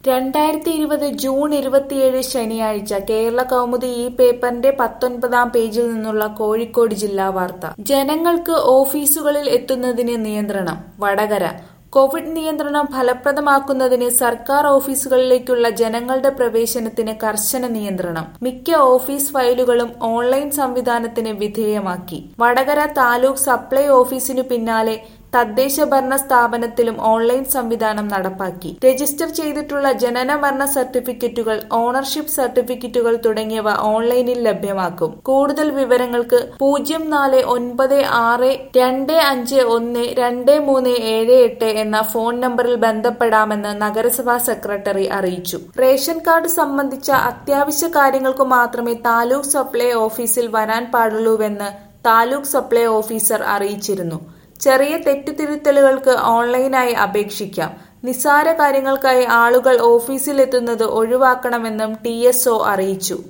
രണ്ടായിരത്തി ഇരുപത് ജൂൺ ഇരുപത്തിയേഴ് ശനിയാഴ്ച കേരള കൗമുദി ഈ പേപ്പറിന്റെ പത്തൊൻപതാം പേജിൽ നിന്നുള്ള കോഴിക്കോട് ജില്ലാ വാർത്ത ജനങ്ങൾക്ക് ഓഫീസുകളിൽ എത്തുന്നതിന് നിയന്ത്രണം വടകര കോവിഡ് നിയന്ത്രണം ഫലപ്രദമാക്കുന്നതിന് സർക്കാർ ഓഫീസുകളിലേക്കുള്ള ജനങ്ങളുടെ പ്രവേശനത്തിന് കർശന നിയന്ത്രണം മിക്ക ഓഫീസ് ഫയലുകളും ഓൺലൈൻ സംവിധാനത്തിന് വിധേയമാക്കി വടകര താലൂക്ക് സപ്ലൈ ഓഫീസിനു പിന്നാലെ തദ്ദേശ ഭരണ സ്ഥാപനത്തിലും ഓൺലൈൻ സംവിധാനം നടപ്പാക്കി രജിസ്റ്റർ ചെയ്തിട്ടുള്ള ജനന മരണ സർട്ടിഫിക്കറ്റുകൾ ഓണർഷിപ്പ് സർട്ടിഫിക്കറ്റുകൾ തുടങ്ങിയവ ഓൺലൈനിൽ ലഭ്യമാക്കും കൂടുതൽ വിവരങ്ങൾക്ക് പൂജ്യം നാല് ഒൻപത് ആറ് രണ്ട് അഞ്ച് ഒന്ന് രണ്ട് മൂന്ന് ഏഴ് എട്ട് എന്ന ഫോൺ നമ്പറിൽ ബന്ധപ്പെടാമെന്ന് നഗരസഭാ സെക്രട്ടറി അറിയിച്ചു റേഷൻ കാർഡ് സംബന്ധിച്ച അത്യാവശ്യ കാര്യങ്ങൾക്ക് മാത്രമേ താലൂക്ക് സപ്ലൈ ഓഫീസിൽ വരാൻ പാടുള്ളൂവെന്ന് താലൂക്ക് സപ്ലൈ ഓഫീസർ അറിയിച്ചിരുന്നു ചെറിയ തെറ്റുതിരുത്തലുകൾക്ക് ഓൺലൈനായി അപേക്ഷിക്കാം നിസ്സാര കാര്യങ്ങൾക്കായി ആളുകൾ ഓഫീസിലെത്തുന്നത് ഒഴിവാക്കണമെന്നും ടി അറിയിച്ചു